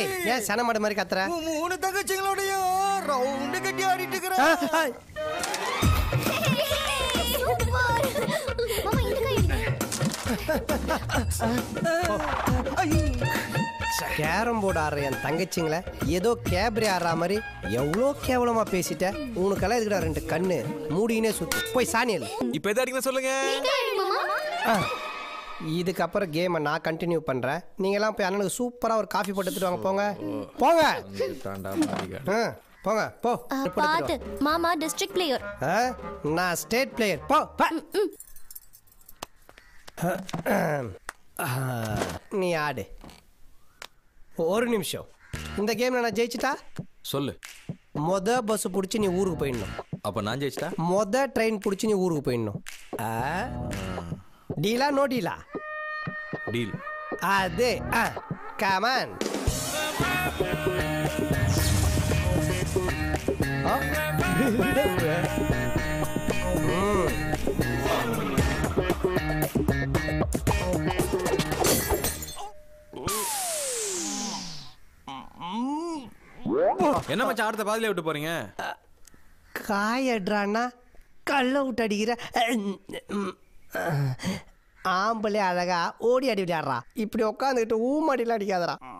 ஏன் சன மாடு மாதிரி கத்துற உன் மூணு தங்கச்சிங்களோடயும் ரவுண்டு கட்டி ஆடிட்டு இருக்கிறேன் ஆ, ஆ, சூப்பர் மாமா இந்த கை கேரம் போர்டு ஆடுற என் தங்கச்சிங்கள ஏதோ கேப்ரி ஆடுற மாதிரி எவ்வளோ கேவலமா பேசிட்ட உனக்கெல்லாம் எதுக்குடா ரெண்டு கண்ணு மூடினே சுத்து போய் சாணியல் இப்ப எது அடிக்கணும் சொல்லுங்க மாமா இதுக்கப்புறம் கேமை நான் கண்டினியூ பண்றேன் நீங்கெல்லாம் போய் அண்ணனுக்கு சூப்பரா ஒரு காஃபி போட்டு எடுத்துட்டு வாங்க போங்க போங்க ஆ, போங்க போ ஆ, போட்டு பாத்து எடுத்துட்டு மாமா டிஸ்ட்ரிக்ட் பிளேயர் வா. ஆ, நான் ஸ்டேட் பிளேயர் போ போ. ஆ, நீ ஆடு ஒரு நிமிஷம் இந்த கேம்ல நான் ஜெயிச்சிட்டா சொல்லு மொத பஸ் பிடிச்சி நீ ஊருக்கு போயிடணும் அப்ப நான் ஜெயிச்சிட்டா மொத ட்ரெயின் பிடிச்சி நீ ஊருக்கு போயிடணும் ஆ? டீலா நோ டீலா டீல் அது ஆ கமான் என்ன மச்சான் அடுத்த பாதியில விட்டு போறீங்க காயட்றான்னா கல்ல விட்டு அடிக்கிற ஆம்பளை அழகா ஓடி அடி விளையாடுறா இப்படி உட்காந்துக்கிட்டு ஊமாடிலாம் அடிக்காதடா